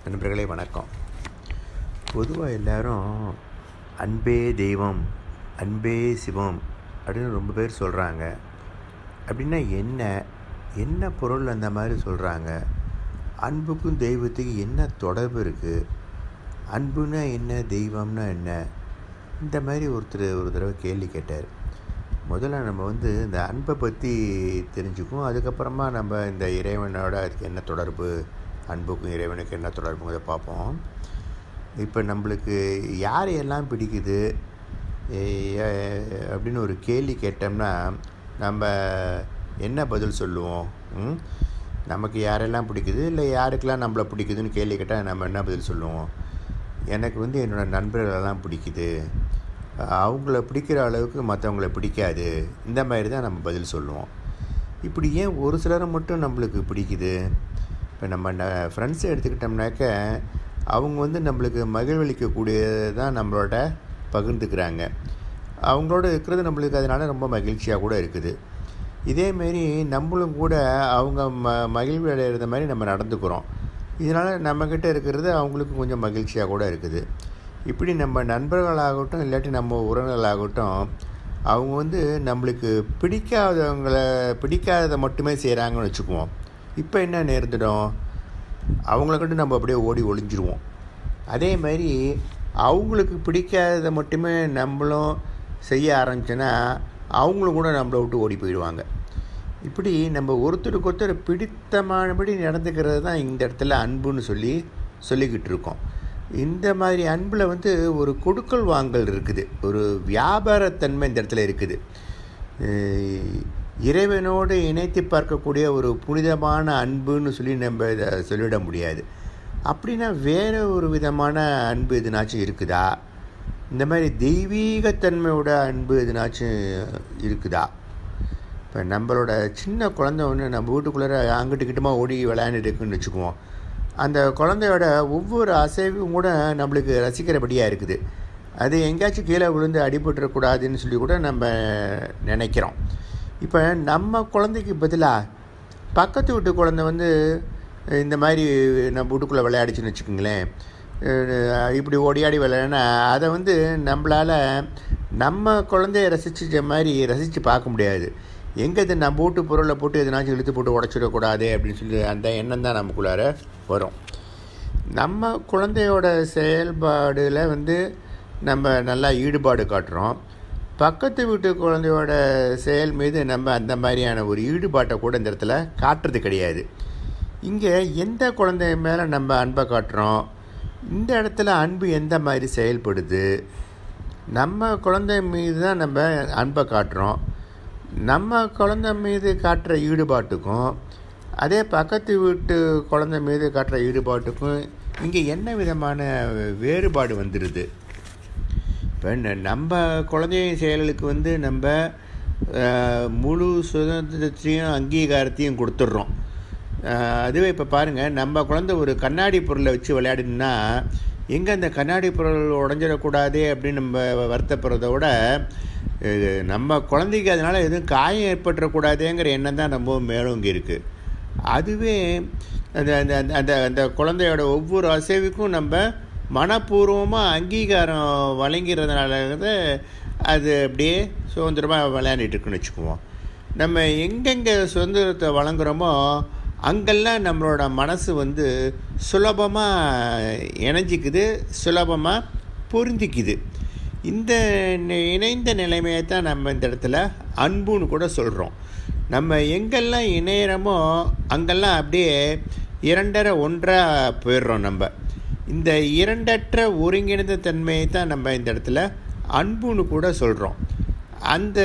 நண்பர்களே வணக்கம் பொதுவாக எல்லாரும் அன்பே தெய்வம் அன்பே சிவம் அப்படின்னு ரொம்ப பேர் சொல்கிறாங்க அப்படின்னா என்ன என்ன பொருள் அந்த மாதிரி சொல்கிறாங்க அன்புக்கும் தெய்வத்துக்கும் என்ன தொடர்பு இருக்குது அன்புனா என்ன தெய்வம்னா என்ன இந்த மாதிரி ஒருத்தர் ஒரு தடவை கேள்வி கேட்டார் முதல்ல நம்ம வந்து இந்த அன்பை பற்றி தெரிஞ்சுக்குவோம் அதுக்கப்புறமா நம்ம இந்த இறைவனோட அதுக்கு என்ன தொடர்பு அன்புக்கும் இறைவனுக்கு என்ன தொடர்புங்கிறத பார்ப்போம் இப்போ நம்மளுக்கு யாரையெல்லாம் பிடிக்குது எ- அப்படின்னு ஒரு கேள்வி கேட்டோம்னா நம்ம என்ன பதில் சொல்லுவோம் ம்? நமக்கு யாரெல்லாம் பிடிக்குது இல்லை யாருக்கெல்லாம் நம்மளை பிடிக்குதுன்னு கேள்வி கேட்டால் நம்ம என்ன பதில் சொல்லுவோம் எனக்கு வந்து என்னோடய நண்பர்களெல்லாம் பிடிக்குது அவங்கள பிடிக்கிற அளவுக்கு மற்றவங்கள பிடிக்காது இந்த மாதிரி தான் நம்ம பதில் சொல்லுவோம் இப்படி ஏன் ஒரு சிலரை மட்டும் நம்மளுக்கு பிடிக்குது இப்போ நம்ம ஃப்ரெண்ட்ஸை எடுத்துக்கிட்டோம்னாக்க அவங்க வந்து நம்மளுக்கு மகிழ்வளிக்கக்கூடியதான் நம்மளோட பகிர்ந்துக்கிறாங்க அவங்களோட இருக்கிறது நம்மளுக்கு அதனால் ரொம்ப மகிழ்ச்சியாக கூட இருக்குது இதேமாரி நம்மளும் கூட அவங்க ம மகிழ்வு அடைகிற மாதிரி நம்ம நடந்துக்கிறோம் இதனால் நம்மக்கிட்ட இருக்கிறது அவங்களுக்கு கொஞ்சம் மகிழ்ச்சியாக கூட இருக்குது இப்படி நம்ம நண்பர்களாகட்டும் இல்லாட்டி நம்ம உறவினர்களாகட்டும் அவங்க வந்து நம்மளுக்கு பிடிக்காதவங்கள பிடிக்காததை மட்டுமே செய்கிறாங்கன்னு வச்சுக்குவோம் இப்போ என்ன நேர்ந்துடும் அவங்கள கண்டு நம்ம அப்படியே ஓடி ஒளிஞ்சிருவோம் அதே மாதிரி அவங்களுக்கு பிடிக்காததை மட்டுமே நம்மளும் செய்ய ஆரம்பிச்சோன்னா அவங்களும் கூட நம்மளை விட்டு ஓடி போயிடுவாங்க இப்படி நம்ம ஒருத்தருக்கு ஒருத்தர் பிடித்தமானபடி நடந்துக்கிறது தான் இந்த இடத்துல அன்புன்னு சொல்லி சொல்லிக்கிட்டு இருக்கோம் இந்த மாதிரி அன்பில் வந்து ஒரு கொடுக்கல் வாங்கல் இருக்குது ஒரு வியாபாரத்தன்மை இந்த இடத்துல இருக்குது அஹ் இறைவனோடு இணைத்து பார்க்கக்கூடிய ஒரு புனிதமான அன்புன்னு சொல்லி நம்ம இதை சொல்லிட முடியாது அப்படின்னா வேறு ஒரு விதமான அன்பு எதுனாச்சும் இருக்குதா இந்த மாதிரி தெய்வீகத்தன்மையோட அன்பு எதுனாச்சும் இருக்குதா இப்போ நம்மளோட சின்ன குழந்தை ஒன்று நம்ம வீட்டுக்குள்ளே அங்கிட்டு கிட்டமா ஓடி விளையாண்டுட்டு இருக்குன்னு வச்சுக்குவோம் அந்த குழந்தையோட ஒவ்வொரு அசைவும் கூட நம்மளுக்கு ரசிக்கிறபடியாக இருக்குது அது எங்கேயாச்சும் கீழே விழுந்து அடிபட்டுறக்கூடாதுன்னு சொல்லி கூட நம்ம நினைக்கிறோம் இப்போ நம்ம குழந்தைக்கு பதிலாக பக்கத்து வீட்டு குழந்தை வந்து இந்த மாதிரி நம்ம வீட்டுக்குள்ளே விளையாடிச்சுன்னு வச்சுக்கோங்களேன் அஹ் இப்படி ஓடியாடி விளையாடினா அதை வந்து நம்மளால் நம்ம குழந்தைய ரசிச்ச மாதிரி ரசித்து பார்க்க முடியாது எங்கே இது நம்ம வீட்டு பொருளை போட்டு எதனாச்சும் இழுத்து போட்டு உடச்சிடக்கூடாது அப்படின்னு சொல்லி அந்த எண்ணம் தான் நமக்குள்ளார வரும் நம்ம குழந்தையோட செயல்பாடில் வந்து நம்ம நல்லா ஈடுபாடு காட்டுறோம் பக்கத்து வீட்டு குழந்தையோட செயல் மீது நம்ம அந்த மாதிரியான ஒரு ஈடுபாட்டை கூட இந்த இடத்துல காட்டுறது கிடையாது இங்கே எந்த குழந்தை மேலே நம்ம அன்பை காட்டுறோம் இந்த இடத்துல அன்பு எந்த மாதிரி செயல்படுது நம்ம குழந்தை மீது தான் நம்ம அன்பை காட்டுறோம் நம்ம குழந்தை மீது காட்டுற ஈடுபாட்டுக்கும் அதே பக்கத்து வீட்டு குழந்தை மீது காட்டுற ஈடுபாட்டுக்கும் இங்கே என்ன விதமான வேறுபாடு வந்துடுது இப்போ ந- நம்ம குழந்தை செயல்களுக்கு வந்து நம்ம அஹ், முழு சுதந்திரத்தையும் அங்கீகாரத்தையும் கொடுத்துட்றோம் அஹ், அதுவே இப்போ பாருங்கள் நம்ம குழந்தை ஒரு கண்ணாடி பொருளை வச்சு விளையாடினா எங்கே அந்த கண்ணாடி பொருள் உடஞ்சிடக்கூடாதே அப்படின்னு நம்ம வருத்தப்படுறத விட அஹ், நம்ம குழந்தைக்கு அதனால் எதுவும் காயம் ஏற்பட்டுறக்கூடாதேங்கிற எண்ணம் தான் ரொம்ப மேலோங்கி இருக்குது அதுவே அந்த அந்த அந்த- அந்த அந்த குழந்தையோட ஒவ்வொரு அசைவுக்கும் நம்ம மனப்பூர்வமாக அங்கீகாரம் வழங்கிறதுனால வந்து அது அப்படியே சுதந்திரமாக விளையாண்டுட்டு இருக்குன்னு வச்சுக்குவோம் நம்ம எங்கெங்கே சுதந்திரத்தை வழங்குறோமோ அங்கெல்லாம் நம்மளோட மனசு வந்து சுலபமாக இணைஞ்சிக்குது சுலபமாக பொருந்திக்குது இந்த நி- இணைந்த நிலைமையை தான் நம்ம இந்த இடத்துல அன்புன்னு கூட சொல்கிறோம் நம்ம எங்கெல்லாம் இணையிறோமோ அங்கெல்லாம் அப்படியே இரண்டரை ஒன்றாக போயிடுறோம் நம்ம இந்த இரண்டற்ற ஒருங்கிணைந்த தன்மையை தான் நம்ம இந்த இடத்துல அன்புன்னு கூட சொல்கிறோம் அந்த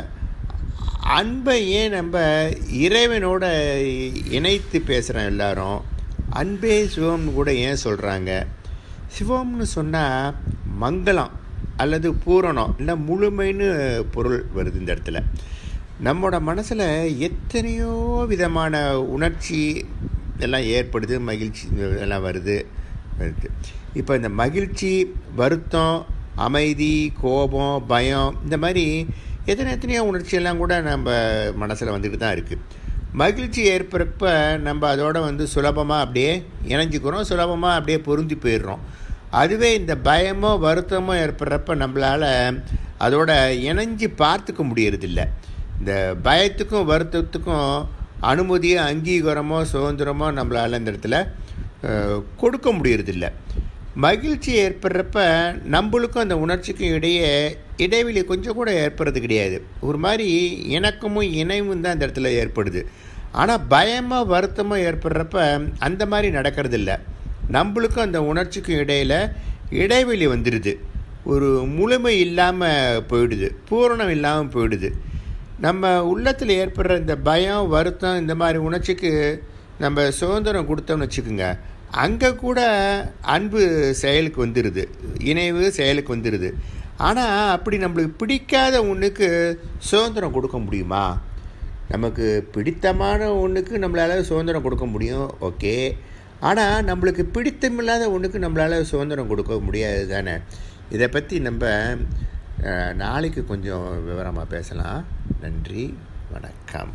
அன்பை ஏன் நம்ம இறைவனோட இணைத்து பேசுகிறோம் எல்லாரும் அன்பே சிவம்னு கூட ஏன் சொல்கிறாங்க சிவம்னு சொன்னால் மங்களம் அல்லது பூரணம் இல்லை முழுமைன்னு பொருள் வருது இந்த இடத்துல நம்மளோட மனசில் எத்தனையோ விதமான உணர்ச்சி எல்லாம் ஏற்படுது மகிழ்ச்சி எல்லாம் வருது வருது இப்போ இந்த மகிழ்ச்சி வருத்தம் அமைதி கோபம் பயம் இந்த மாதிரி எத்தனை எத்தனையோ உணர்ச்சியெல்லாம் கூட நம்ம மனசில் வந்துட்டு தான் இருக்குது மகிழ்ச்சி ஏற்படுறப்ப நம்ம அதோட வந்து சுலபமாக அப்படியே இணைஞ்சிக்கிறோம் சுலபமாக அப்படியே பொருந்தி போயிடுறோம் அதுவே இந்த பயமோ வருத்தமோ ஏற்படுறப்ப நம்மளால் அதோட இணைஞ்சு பார்த்துக்க முடியறதில்ல இந்த பயத்துக்கும் வருத்தத்துக்கும் அனுமதியோ அங்கீகாரமோ சுதந்திரமோ நம்மளால் இந்த இடத்துல அஹ், கொடுக்க முடியறதில்ல மகிழ்ச்சி ஏற்படுறப்ப நம்மளுக்கும் அந்த உணர்ச்சிக்கும் இடையே இடைவெளி கொஞ்சம் கூட ஏற்படுறது கிடையாது ஒரு மாதிரி இணக்கமும் இணைவும் தான் அந்த இடத்துல ஏற்படுது ஆனால் பயமோ வருத்தமோ ஏற்படுறப்ப அந்த மாதிரி நடக்கிறது இல்லை நம்மளுக்கும் அந்த உணர்ச்சிக்கும் இடையில் இடைவெளி வந்துடுது ஒரு முழுமை இல்லாமல் போயிடுது பூரணம் இல்லாமல் போயிடுது நம்ம உள்ளத்தில் ஏற்படுற இந்த பயம் வருத்தம் இந்த மாதிரி உணர்ச்சிக்கு நம்ம சுதந்திரம் கொடுத்தோம்னு வச்சுக்கோங்க அங்கே கூட அன்பு செயலுக்கு வந்துடுது இணைவு செயலுக்கு வந்துடுது ஆனால் அப்படி நம்மளுக்கு பிடிக்காத ஒன்றுக்கு சுதந்திரம் கொடுக்க முடியுமா நமக்கு பிடித்தமான ஒன்றுக்கு நம்மளால் சுதந்திரம் கொடுக்க முடியும் ஓகே ஆனால் நம்மளுக்கு பிடித்தமில்லாத ஒன்றுக்கு நம்மளால் சுதந்திரம் கொடுக்க முடியாது தானே இதை பற்றி நம்ம அஹ், நாளைக்கு கொஞ்சம் விவரமாக பேசலாம் நன்றி வணக்கம்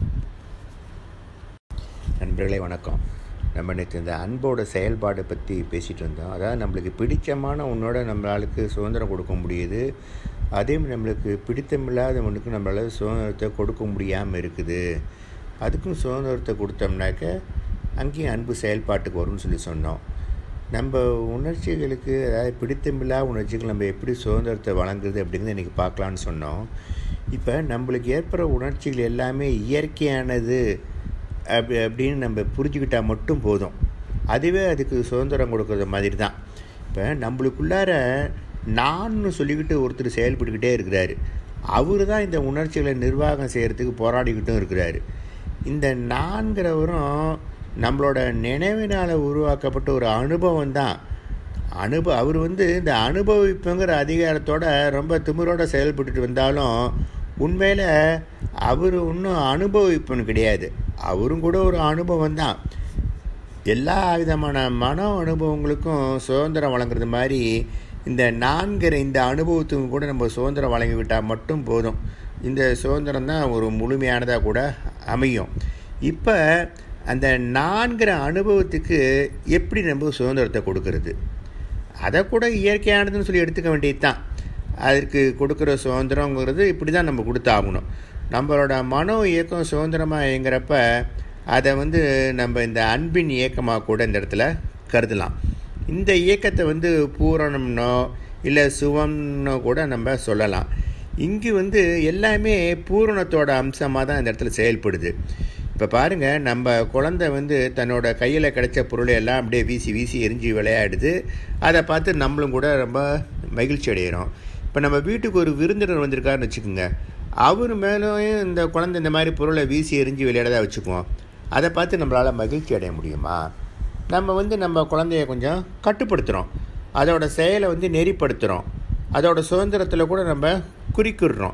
நண்பர்களே வணக்கம் நம்ம நேற்று இந்த அன்போட செயல்பாடை பற்றி பேசிகிட்டு இருந்தோம் அதாவது நம்மளுக்கு பிடிச்சமான ஒன்றோட நம்மளாளுக்கு சுதந்திரம் கொடுக்க முடியுது அதே மாதிரி நம்மளுக்கு பிடித்தமில்லாத ஒன்றுக்கு நம்மளால் சுதந்திரத்தை கொடுக்க முடியாமல் இருக்குது அதுக்கும் சுதந்திரத்தை கொடுத்தோம்னாக்க அங்கேயும் அன்பு செயல்பாட்டுக்கு வரும்னு சொல்லி சொன்னோம் நம்ம உணர்ச்சிகளுக்கு அதாவது பிடித்தமில்லாத உணர்ச்சிகள் நம்ம எப்படி சுதந்திரத்தை வழங்குறது அப்படிங்கிறத இன்றைக்கி பார்க்கலான்னு சொன்னோம் இப்போ நம்மளுக்கு ஏற்படுற உணர்ச்சிகள் எல்லாமே இயற்கையானது அப்படி அப்படின்னு நம்ம புரிஞ்சுக்கிட்டால் மட்டும் போதும் அதுவே அதுக்கு சுதந்திரம் கொடுக்குற மாதிரி தான் இப்போ நம்மளுக்குள்ளார நான்னு சொல்லிக்கிட்டு ஒருத்தர் செயல்பட்டுக்கிட்டே இருக்கிறாரு அவர் தான் இந்த உணர்ச்சிகளை நிர்வாகம் செய்கிறதுக்கு போராடிக்கிட்டும் இருக்கிறாரு இந்த நான்கிறவரும் நம்மளோட நினைவினால் உருவாக்கப்பட்ட ஒரு அனுபவம் தான் அனுப அவர் வந்து இந்த அனுபவிப்புங்கிற அதிகாரத்தோட ரொம்ப திமிரோட செயல்பட்டுட்டு வந்தாலும் உண்மையில் அவர் இன்னும் அனுபவிப்புன்னு கிடையாது அவரும் கூட ஒரு அனுபவம் தான் எல்லா விதமான மன அனுபவங்களுக்கும் சுதந்திரம் வழங்குறது மாதிரி இந்த நான்கிற இந்த அனுபவத்துக்கு கூட நம்ம சுதந்திரம் வழங்கி விட்டால் மட்டும் போதும் இந்த சுதந்திரம் தான் ஒரு முழுமையானதாக கூட அமையும் இப்போ அந்த நான்கிற அனுபவத்துக்கு எப்படி நம்ம சுதந்திரத்தை கொடுக்கறது அதை கூட இயற்கையானதுன்னு சொல்லி எடுத்துக்க வேண்டியது தான் அதற்கு கொடுக்குற சுதந்திரங்கிறது இப்படி தான் நம்ம கொடுத்தாகணும் நம்மளோட மனோ இயக்கம் சுதந்திரமாக இயங்குறப்ப அதை வந்து நம்ம இந்த அன்பின் இயக்கமாக கூட இந்த இடத்துல கருதலாம் இந்த இயக்கத்தை வந்து பூரணம்னோ இல்லை சுவம்னோ கூட நம்ம சொல்லலாம் இங்கு வந்து எல்லாமே பூரணத்தோட அம்சமாக தான் இந்த இடத்துல செயல்படுது இப்போ பாருங்கள் நம்ம குழந்தை வந்து தன்னோட கையில் கிடைச்ச பொருளை எல்லாம் அப்படியே வீசி வீசி எரிஞ்சு விளையாடுது அதை பார்த்து நம்மளும் கூட ரொம்ப மகிழ்ச்சி அடைகிறோம் இப்போ நம்ம வீட்டுக்கு ஒரு விருந்தினர் வந்திருக்காருன்னு வச்சுக்கோங்க அவர் மேலும் இந்த குழந்தை இந்த மாதிரி பொருளை வீசி எரிஞ்சு விளையாடதா வச்சுக்குவோம் அதை பார்த்து நம்மளால் மகிழ்ச்சி அடைய முடியுமா நம்ம வந்து நம்ம குழந்தைய கொஞ்சம் கட்டுப்படுத்துகிறோம் அதோட செயலை வந்து நெறிப்படுத்துகிறோம் அதோட சுதந்திரத்தில் கூட நம்ம குறிக்கிடுறோம்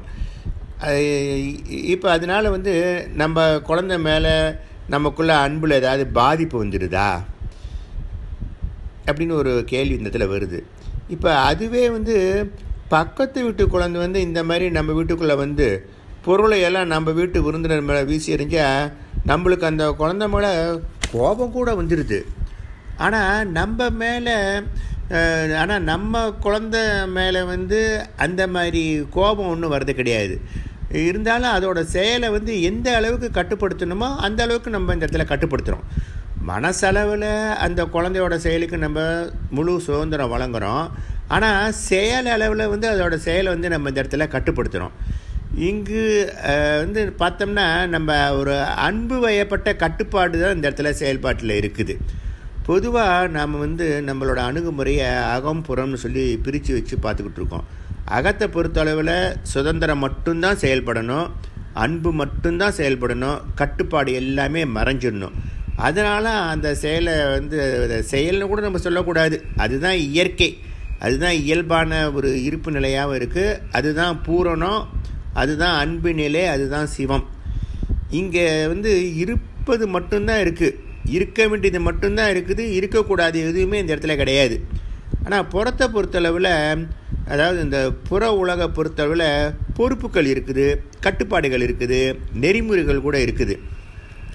இப்போ அதனால் வந்து நம்ம குழந்தை மேலே நமக்குள்ள அன்பில் ஏதாவது பாதிப்பு வந்துடுதா அப்படின்னு ஒரு கேள்வி இந்த இடத்துல வருது இப்போ அதுவே வந்து பக்கத்து வீட்டு குழந்தை வந்து இந்த மாதிரி நம்ம வீட்டுக்குள்ளே வந்து பொருளை எல்லாம் நம்ம வீட்டு விருந்தினர் மேலே வீசி எறிஞ்சால் நம்மளுக்கு அந்த குழந்தை மேலே கோபம் கூட வந்துடுது ஆனால் நம்ம மேலே ஆனால் நம்ம குழந்த மேலே வந்து அந்த மாதிரி கோபம் ஒன்றும் வர்றது கிடையாது இருந்தாலும் அதோட செயலை வந்து எந்த அளவுக்கு கட்டுப்படுத்தணுமோ அந்த அளவுக்கு நம்ம இந்த இடத்துல கட்டுப்படுத்துகிறோம் மனசளவில் அந்த குழந்தையோட செயலுக்கு நம்ம முழு சுதந்திரம் வழங்குகிறோம் ஆனால் செயல் அளவில் வந்து அதோட செயலை வந்து நம்ம இந்த இடத்துல கட்டுப்படுத்துகிறோம் இங்கு அஹ், வந்து பார்த்தோம்னா நம்ம ஒரு அன்பு வயப்பட்ட கட்டுப்பாடு தான் இந்த இடத்துல செயல்பாட்டில் இருக்குது பொதுவாக நாம் வந்து நம்மளோட அணுகுமுறையை அகம் புறம்னு சொல்லி பிரித்து வச்சு பார்த்துக்கிட்டு இருக்கோம் அகத்தை பொறுத்தளவில் சுதந்திரம் மட்டும்தான் செயல்படணும் அன்பு மட்டும்தான் செயல்படணும் கட்டுப்பாடு எல்லாமே மறைஞ்சிடணும் அதனால் அந்த செயலை வந்து அதை செயல்னு கூட நம்ம சொல்லக்கூடாது அதுதான் இயற்கை அதுதான் இயல்பான ஒரு இருப்பு நிலையாகவும் இருக்குது அதுதான் பூரணம் அதுதான் அன்பு நிலை அதுதான் சிவம் இங்கே வந்து இருப்பது மட்டும்தான் இருக்குது இருக்க வேண்டியது மட்டும்தான் இருக்குது இருக்கக்கூடாது எதுவுமே இந்த இடத்துல கிடையாது ஆனால் புறத்தை பொறுத்தளவில் அதாவது இந்த புற உலகை பொறுத்தளவில் பொறுப்புகள் இருக்குது கட்டுப்பாடுகள் இருக்குது நெறிமுறைகள் கூட இருக்குது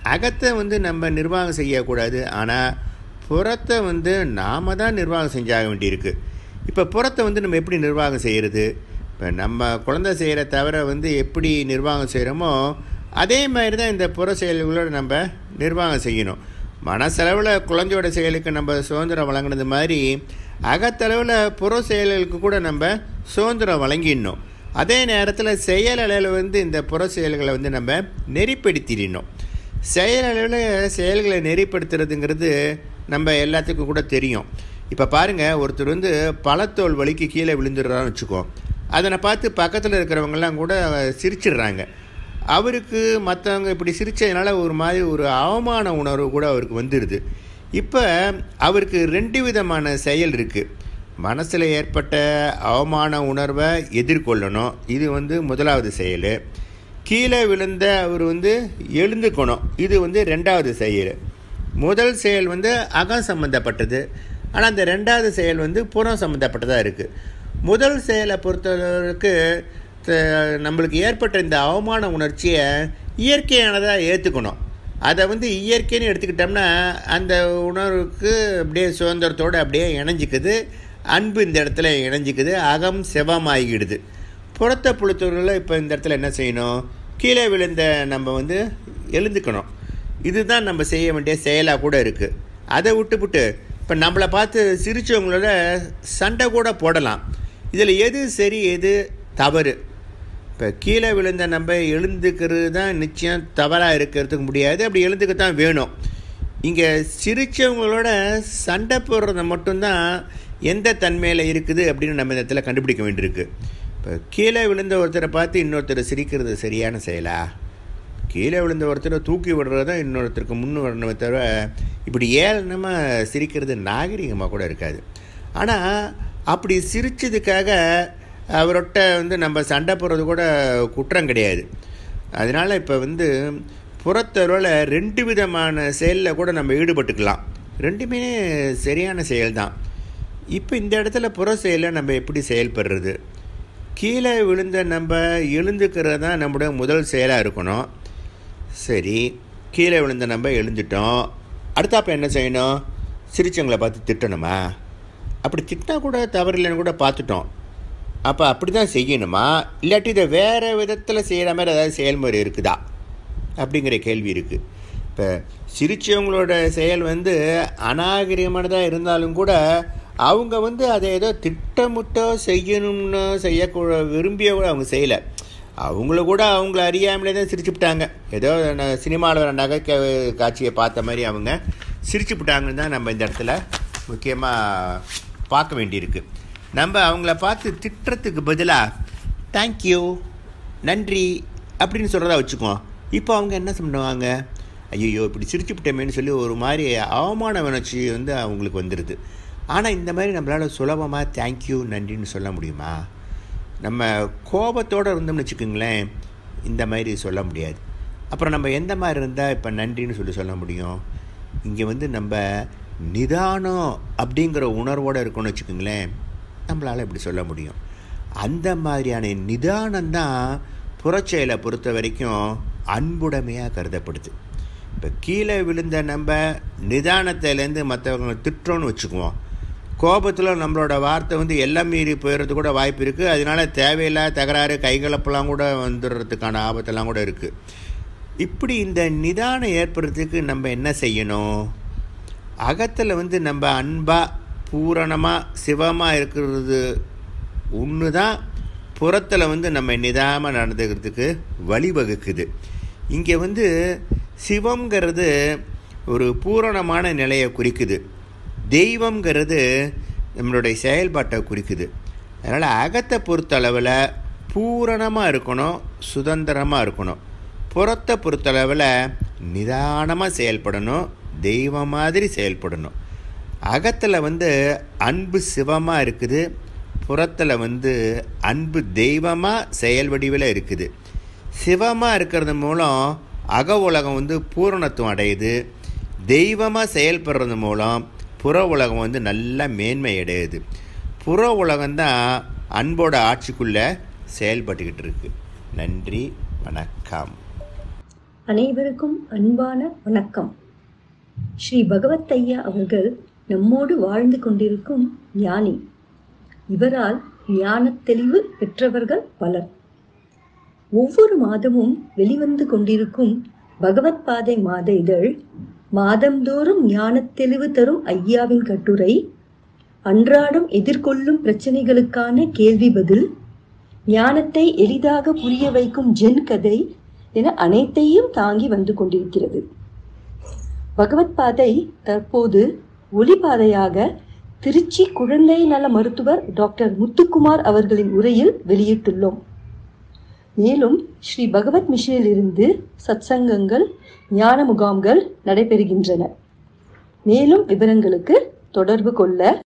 அகத்தை வந்து நம்ம நிர்வாகம் செய்யக்கூடாது ஆனால் புறத்தை வந்து நாம் தான் நிர்வாகம் செஞ்சாக வேண்டியிருக்கு இப்போ புறத்தை வந்து நம்ம எப்படி நிர்வாகம் செய்கிறது இப்போ நம்ம குழந்தை செய்கிற தவிர வந்து எப்படி நிர்வாகம் செய்கிறோமோ அதே மாதிரி தான் இந்த புற செயல்களோட நம்ம நிர்வாகம் செய்யணும் மனசளவில் குழந்தையோட செயலுக்கு நம்ம சுதந்திரம் வழங்கினது மாதிரி அகத்தளவில் புற செயல்களுக்கு கூட நம்ம சுதந்திரம் வழங்கிடணும் அதே நேரத்தில் செயல் அளவில் வந்து இந்த புற செயல்களை வந்து நம்ம நெறிப்படுத்திடணும் செயல் அளவில் செயல்களை நெறிப்படுத்துறதுங்கிறது நம்ம எல்லாத்துக்கும் கூட தெரியும் இப்போ பாருங்கள் ஒருத்தர் வந்து பழத்தோல் வலிக்கு கீழே விழுந்துடுறான்னு வச்சுக்கோ அதனை பார்த்து பக்கத்தில் இருக்கிறவங்கெல்லாம் கூட சிரிச்சிடுறாங்க அவருக்கு மற்றவங்க இப்படி சிரித்ததுனால ஒரு மாதிரி ஒரு அவமான உணர்வு கூட அவருக்கு வந்துடுது இப்போ அவருக்கு ரெண்டு விதமான செயல் இருக்குது மனசில் ஏற்பட்ட அவமான உணர்வை எதிர்கொள்ளணும் இது வந்து முதலாவது செயல் கீழே விழுந்த அவர் வந்து எழுந்துக்கணும் இது வந்து ரெண்டாவது செயல் முதல் செயல் வந்து அகம் சம்மந்தப்பட்டது ஆனால் அந்த ரெண்டாவது செயல் வந்து புறம் சம்மந்தப்பட்டதாக இருக்குது முதல் செயலை பொறுத்தளவுக்கு நம்மளுக்கு ஏற்பட்ட இந்த அவமான உணர்ச்சியை இயற்கையானதாக ஏற்றுக்கணும் அதை வந்து இயற்கைன்னு எடுத்துக்கிட்டோம்னா அந்த உணர்வுக்கு அப்படியே சுதந்திரத்தோடு அப்படியே இணைஞ்சிக்குது அன்பு இந்த இடத்துல இணைஞ்சிக்குது அகம் செவமாகிடுது புறத்த புழுத்தவர்களை இப்போ இந்த இடத்துல என்ன செய்யணும் கீழே விழுந்த நம்ம வந்து எழுந்துக்கணும் இதுதான் நம்ம செய்ய வேண்டிய செயலாக கூட இருக்குது அதை விட்டுப்புட்டு இப்போ நம்மளை பார்த்து சிரித்தவங்களோட சண்டை கூட போடலாம் இதில் எது சரி எது தவறு இப்போ கீழே விழுந்த நம்ம எழுந்துக்கிறது தான் நிச்சயம் தவறாக இருக்கிறதுக்கு முடியாது அப்படி எழுந்துக்க தான் வேணும் இங்கே சிரித்தவங்களோட சண்டை போடுறத மட்டும்தான் எந்த தன்மையில் இருக்குது அப்படின்னு நம்ம இந்த இடத்துல கண்டுபிடிக்க வேண்டியிருக்கு இப்போ கீழே விழுந்த ஒருத்தரை பார்த்து இன்னொருத்தர் சிரிக்கிறது சரியான செயலா கீழே விழுந்த ஒருத்தரை தூக்கி விடுறது தான் இன்னொருத்தருக்கு முன்னு வரணுமே தவிர இப்படி ஏளனமாக சிரிக்கிறது நாகரிகமாக கூட இருக்காது ஆனால் அப்படி சிரித்ததுக்காக அவர்கிட்ட வந்து நம்ம சண்டை போடுறது கூட குற்றம் கிடையாது அதனால் இப்போ வந்து புறத்தருவில் ரெண்டு விதமான செயலில் கூட நம்ம ஈடுபட்டுக்கலாம் ரெண்டுமே சரியான செயல் தான் இப்போ இந்த இடத்துல புற செயலில் நம்ம எப்படி செயல்படுறது கீழே விழுந்த நம்ம எழுந்துக்கிறது தான் நம்முடைய முதல் செயலாக இருக்கணும் சரி கீழே விழுந்த நம்ம எழுந்துட்டோம் அடுத்தாப்ப என்ன செய்யணும் சிரிச்சவங்களை பார்த்து திட்டணுமா அப்படி திட்டினா கூட தவறில்லைன்னு கூட பார்த்துட்டோம் அப்போ அப்படி தான் செய்யணுமா இல்லாட்டி இதை வேறு விதத்தில் செய்கிற மாதிரி ஏதாவது செயல்முறை இருக்குதா அப்படிங்கிற கேள்வி இருக்குது இப்போ சிரிச்சவங்களோட செயல் வந்து அநாகரிகமானதாக இருந்தாலும் கூட அவங்க வந்து அதை ஏதோ திட்டமிட்டோ செய்யணும்னு செய்யக்கூட விரும்பிய கூட அவங்க செய்யலை அவங்கள கூட அவங்கள அறியாமலே தான் சிரிச்சுப்பிட்டாங்க ஏதோ சினிமாவில் வர நகை காட்சியை பார்த்த மாதிரி அவங்க சிரிச்சுப்பிட்டாங்கன்னு தான் நம்ம இந்த இடத்துல முக்கியமாக பார்க்க வேண்டியிருக்கு நம்ம அவங்கள பார்த்து திட்டுறதுக்கு பதிலாக தேங்க்யூ நன்றி அப்படின்னு சொல்கிறதா வச்சுக்குவோம் இப்போ அவங்க என்ன பண்ணுவாங்க ஐயோ இப்படி சிரிச்சுப்பிட்டமேன்னு சொல்லி ஒரு மாதிரி அவமான உணர்ச்சி வந்து அவங்களுக்கு வந்துடுது ஆனால் இந்த மாதிரி நம்மளால் சுலபமாக தேங்க்யூ நன்றின்னு சொல்ல முடியுமா நம்ம கோபத்தோடு இருந்தோம்னு வச்சுக்கோங்களேன் இந்த மாதிரி சொல்ல முடியாது அப்புறம் நம்ம எந்த மாதிரி இருந்தால் இப்போ நன்றின்னு சொல்லி சொல்ல முடியும் இங்கே வந்து நம்ம நிதானம் அப்படிங்கிற உணர்வோடு இருக்கணும்னு வச்சுக்கோங்களேன் நம்மளால் இப்படி சொல்ல முடியும் அந்த மாதிரியான நிதானம்தான் புறச்செயலை பொறுத்த வரைக்கும் அன்புடைமையாக கருதப்படுது இப்போ கீழே விழுந்த நம்ம நிதானத்திலேருந்து மற்றவங்க திட்டுறோன்னு வச்சுக்குவோம் கோபத்தில் நம்மளோட வார்த்தை வந்து எல்லாம் மீறி போயிடுறது கூட வாய்ப்பு இருக்குது அதனால தேவையில்லாத தகராறு கைகலப்பெல்லாம் கூட வந்துடுறதுக்கான ஆபத்தெல்லாம் கூட இருக்குது இப்படி இந்த நிதானம் ஏற்படுறதுக்கு நம்ம என்ன செய்யணும் அகத்தில் வந்து நம்ம அன்பாக பூரணமாக சிவமாக இருக்கிறது ஒன்று தான் புறத்தில் வந்து நம்ம நிதானமாக நடந்துக்கிறதுக்கு வழிவகுக்குது இங்கே வந்து சிவங்கிறது ஒரு பூரணமான நிலையை குறிக்குது தெய்வங்கிறது நம்மளுடைய செயல்பாட்டை குறிக்குது அதனால் அகத்தை பொறுத்தளவில் பூரணமாக இருக்கணும் சுதந்திரமாக இருக்கணும் புறத்தை பொறுத்தளவில் நிதானமாக செயல்படணும் தெய்வம் மாதிரி செயல்படணும் அகத்தில் வந்து அன்பு சிவமாக இருக்குது புறத்தில் வந்து அன்பு தெய்வமாக செயல் வடிவில் இருக்குது சிவமாக இருக்கிறது மூலம் அக உலகம் வந்து பூரணத்துவம் அடையுது தெய்வமாக செயல்படுறது மூலம் புற உலகம் வந்து நல்ல மேன்மை அடையுது புற உலகம்தான் அன்போட ஆட்சிக்குள்ளே செயல்பட்டுக்கிட்டு இருக்கு நன்றி வணக்கம் அனைவருக்கும் அன்பான வணக்கம் ஸ்ரீ பகவத் ஐயா அவர்கள் நம்மோடு வாழ்ந்து கொண்டிருக்கும் ஞானி இவரால் ஞானத் தெளிவு பெற்றவர்கள் பலர் ஒவ்வொரு மாதமும் வெளிவந்து கொண்டிருக்கும் பகவத் பாதை மாத இதழ் மாதந்தோறும் ஞானத் தெளிவு தரும் ஐயாவின் கட்டுரை அன்றாடம் எதிர்கொள்ளும் பிரச்சனைகளுக்கான கேள்வி பதில் ஞானத்தை எளிதாக புரிய வைக்கும் ஜென் கதை என அனைத்தையும் தாங்கி வந்து கொண்டிருக்கிறது பகவத் பாதை தற்போது ஒளிபாதையாக திருச்சி குழந்தை நல மருத்துவர் டாக்டர் முத்துக்குமார் அவர்களின் உரையில் வெளியிட்டுள்ளோம் மேலும் ஸ்ரீ பகவத் மிஷனில் இருந்து சத்சங்கங்கள் ஞான முகாம்கள் நடைபெறுகின்றன மேலும் விவரங்களுக்கு தொடர்பு கொள்ள